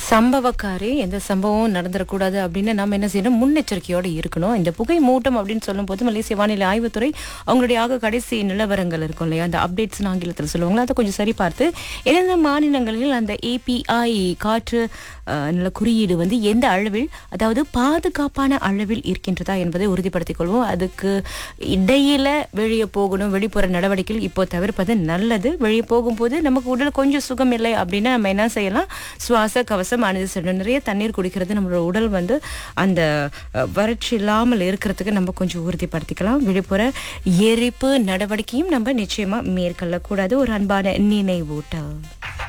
சம்பவக்காரி எந்த சம்பவம் நடந்துடக்கூடாது அப்படின்னு நம்ம என்ன செய்யணும் முன்னெச்சரிக்கையோடு இருக்கணும் இந்த புகை மூட்டம் அப்படின்னு சொல்லும்போது மலேசிய வானிலை ஆய்வுத்துறை அவங்களுடைய ஆக கடைசி நிலவரங்கள் இருக்கும் இல்லையா அந்த அப்டேட்ஸ் ஆங்கிலத்தில் சொல்லுவாங்களா அதை கொஞ்சம் சரி பார்த்து எந்தெந்த மாநிலங்களில் அந்த ஏபிஐ காற்று அஹ், நில குறியீடு வந்து எந்த அளவில் அதாவது பாதுகாப்பான அளவில் இருக்கின்றதா என்பதை உறுதிப்படுத்திக் கொள்வோம் அதுக்கு இடையில வெளியே போகணும் வெளிப்புற நடவடிக்கைகள் இப்போ தவிர்ப்பது நல்லது வெளியே போகும்போது நமக்கு உடல் கொஞ்சம் சுகம் இல்லை அப்படின்னா நம்ம என்ன செய்யலாம் சுவாச கவசம் அணிந்து செல்லணும் நிறைய தண்ணீர் குடிக்கிறது நம்மளோட உடல் வந்து அந்த அஹ், வறட்சி இல்லாமல் இருக்கிறதுக்கு நம்ம கொஞ்சம் உறுதிப்படுத்திக்கலாம் வெளிப்புற எரிப்பு நடவடிக்கையும் நம்ம நிச்சயமா மேற்கொள்ளக்கூடாது ஒரு அன்பான நினைவூட்டல்